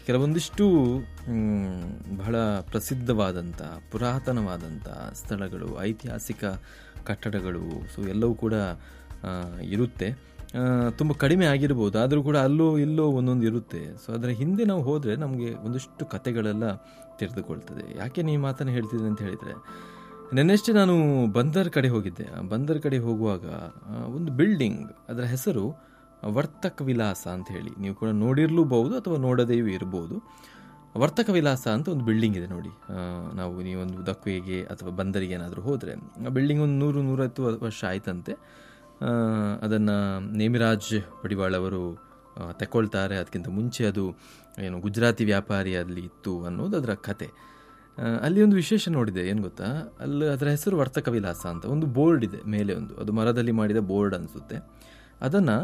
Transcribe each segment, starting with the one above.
ಕೆಲವೊಂದಿಷ್ಟು ಮ್, ಬಹಳ ಪ್ರಸಿದ್ಧವಾದಂಥ ಪುರಾತನವಾದಂಥ ಸ್ಥಳಗಳು ಐತಿಹಾಸಿಕ ಕಟ್ಟಡಗಳು ಸೊ ಎಲ್ಲವೂ ಕೂಡ ಆ, ಇರುತ್ತೆ ತುಂಬ ಕಡಿಮೆ ಆಗಿರ್ಬೋದು ಆದರೂ ಕೂಡ ಅಲ್ಲೋ ಇಲ್ಲೋ ಒಂದೊಂದು ಇರುತ್ತೆ ಸೊ ಅದರ ಹಿಂದೆ ನಾವು ಹೋದರೆ ನಮಗೆ ಒಂದಿಷ್ಟು ಕತೆಗಳೆಲ್ಲ ತೆರೆದುಕೊಳ್ತದೆ ಯಾಕೆ ನೀವು ಮಾತನ್ನು ಹೇಳ್ತಿದ್ದೀನಿ ಅಂತ ಹೇಳಿದರೆ ನೆನ್ನೆಷ್ಟೇ ನಾನು ಬಂದರ್ ಕಡೆ ಹೋಗಿದ್ದೆ ಆ ಬಂದರ್ ಕಡೆ ಹೋಗುವಾಗ ಆ, ಒಂದು ಬಿಲ್ಡಿಂಗ್ ಅದರ ಹೆಸರು ವರ್ತಕ ವಿಲಾಸ ಅಂತ ಹೇಳಿ ನೀವು ಕೂಡ ನೋಡಿರ್ಲೂಬಹುದು ಅಥವಾ ನೋಡದೆಯೂ ಇರ್ಬೋದು ವರ್ತಕ ವಿಲಾಸ ಅಂತ ಒಂದು ಬಿಲ್ಡಿಂಗ್ ಇದೆ ನೋಡಿ ಆ, ನಾವು ನೀವೊಂದು ದಕ್ಕುವಿಗೆ ಅಥವಾ ಬಂದರಿಗೆ ಏನಾದರೂ ಹೋದರೆ ಆ ಬಿಲ್ಡಿಂಗ್ ಒಂದು ನೂರು ನೂರೈವತ್ತು ವರ್ಷ ಆಯ್ತಂತೆ ಅದನ್ನು ನೇಮಿರಾಜ್ ಪಡಿವಾಳ್ ಅವರು ಆ, ತಗೊಳ್ತಾರೆ ಅದಕ್ಕಿಂತ ಮುಂಚೆ ಅದು ಏನು ಗುಜರಾತಿ ವ್ಯಾಪಾರಿ ಅಲ್ಲಿ ಇತ್ತು ಅನ್ನೋದು ಅದರ ಕತೆ ಆ, ಅಲ್ಲಿ ಒಂದು ವಿಶೇಷ ನೋಡಿದೆ ಏನು ಗೊತ್ತಾ ಅಲ್ಲಿ ಅದರ ಹೆಸರು ವರ್ತಕ ವಿಲಾಸ ಅಂತ ಒಂದು ಬೋರ್ಡ್ ಇದೆ ಮೇಲೆ ಒಂದು ಅದು ಮರದಲ್ಲಿ ಮಾಡಿದ ಬೋರ್ಡ್ ಅನಿಸುತ್ತೆ ಅದನ್ನು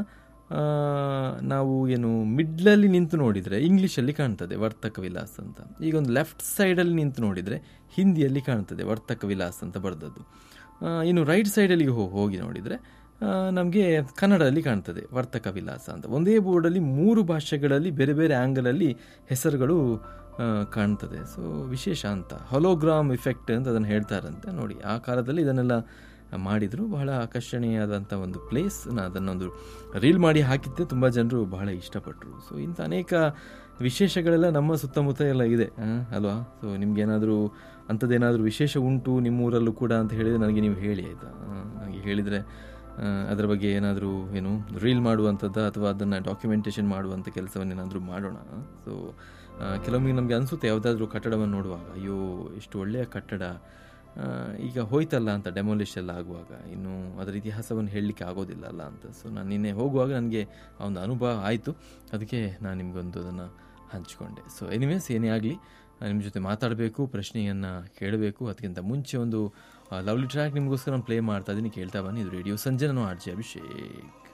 ನಾವು ಏನು ಮಿಡ್ಲಲ್ಲಿ ನಿಂತು ನೋಡಿದರೆ ಇಂಗ್ಲೀಷಲ್ಲಿ ಕಾಣ್ತದೆ ವರ್ತಕ ವಿಲಾಸ್ ಅಂತ ಈಗ ಒಂದು ಲೆಫ್ಟ್ ಸೈಡಲ್ಲಿ ನಿಂತು ನೋಡಿದರೆ ಹಿಂದಿಯಲ್ಲಿ ಕಾಣ್ತದೆ ವರ್ತಕ ವಿಲಾಸ್ ಅಂತ ಬರೆದದ್ದು ಆ, ಇನ್ನು ರೈಟ್ ಸೈಡಲ್ಲಿ ಹೋ- ಹೋಗಿ ನೋಡಿದರೆ ನಮಗೆ ಕನ್ನಡದಲ್ಲಿ ಕಾಣ್ತದೆ ವರ್ತಕ ವಿಲಾಸ ಅಂತ ಒಂದೇ ಬೋರ್ಡಲ್ಲಿ ಮೂರು ಭಾಷೆಗಳಲ್ಲಿ ಬೇರೆ ಬೇರೆ ಆ್ಯಂಗಲಲ್ಲಿ ಹೆಸರುಗಳು ಆ, ಕಾಣ್ತದೆ ಸೊ ವಿಶೇಷ ಅಂತ ಹೊಲೋಗ್ರಾಮ್ ಇಫೆಕ್ಟ್ ಅಂತ ಅದನ್ನು ಹೇಳ್ತಾರಂತೆ ನೋಡಿ ಆ ಕಾಲದಲ್ಲಿ ಇದನ್ನೆಲ್ಲ ಮಾಡಿದರು ಬಹಳ ಆಕರ್ಷಣೀಯವಾದಂಥ ಒಂದು ಪ್ಲೇಸ್ ನಾನು ಅದನ್ನೊಂದು ರೀಲ್ ಮಾಡಿ ಹಾಕಿದ್ದೆ ತುಂಬ ಜನರು ಬಹಳ ಇಷ್ಟಪಟ್ಟರು ಸೊ ಇಂಥ ಅನೇಕ ವಿಶೇಷಗಳೆಲ್ಲ ನಮ್ಮ ಸುತ್ತಮುತ್ತ ಎಲ್ಲ ಇದೆ ಆ, ಅಲ್ವಾ ಸೊ ನಿಮ್ಗೇನಾದರೂ ಅಂಥದ್ದೇನಾದರೂ ವಿಶೇಷ ಉಂಟು ನಿಮ್ಮೂರಲ್ಲೂ ಕೂಡ ಅಂತ ಹೇಳಿದರೆ ನನಗೆ ನೀವು ಹೇಳಿ ಆಯಿತಾ ನನಗೆ ಹೇಳಿದರೆ ಆ, ಅದರ ಬಗ್ಗೆ ಏನಾದರೂ ಏನು ರೀಲ್ ಮಾಡುವಂಥದ್ದು ಅಥವಾ ಅದನ್ನು ಡಾಕ್ಯುಮೆಂಟೇಷನ್ ಮಾಡುವಂಥ ಕೆಲಸವನ್ನೇನಾದರೂ ಮಾಡೋಣ ಸೊ ಕೆಲವೊಮ್ಮೆ ನಮಗೆ ಅನಿಸುತ್ತೆ ಯಾವುದಾದ್ರೂ ಕಟ್ಟಡವನ್ನು ನೋಡುವಾಗ ಅಯ್ಯೋ ಎಷ್ಟು ಒಳ್ಳೆಯ ಕಟ್ಟಡ ಆ, ಈಗ ಹೋಯ್ತಲ್ಲ ಅಂತ ಡೆಮೊಲಿಷ್ ಎಲ್ಲ ಆಗುವಾಗ ಇನ್ನು ಅದರ ಇತಿಹಾಸವನ್ನು ಹೇಳಲಿಕ್ಕೆ ಆಗೋದಿಲ್ಲ ಅಲ್ಲ ಅಂತ ಸೊ ನಾನು ನಿನ್ನೆ ಹೋಗುವಾಗ ನನಗೆ ಆ ಒಂದು ಅನುಭವ ಆಯಿತು ಅದಕ್ಕೆ ನಾನು ನಿಮಗೊಂದು ಅದನ್ನು ಹಂಚಿಕೊಂಡೆ ಸೊ ಎನಿವೇಸ್ ಏನೇ ಆಗಲಿ ನಿಮ್ಮ ಜೊತೆ ಮಾತಾಡಬೇಕು ಪ್ರಶ್ನೆಯನ್ನು ಕೇಳಬೇಕು ಅದಕ್ಕಿಂತ ಮುಂಚೆ ಒಂದು ಲವ್ಲಿ ಟ್ರ್ಯಾಕ್ ನಿಮಗೋಸ್ಕರ ನಾನು ಪ್ಲೇ ಮಾಡ್ತಾ ಇದ್ದೀನಿ ಕೇಳ್ತಾ ಬನ್ನಿ ಇದು ರೇಡಿಯೋ ಸಂಜೆ ನಾನು ಆರ್ ಜೆ ಅಭಿಷೇಕ್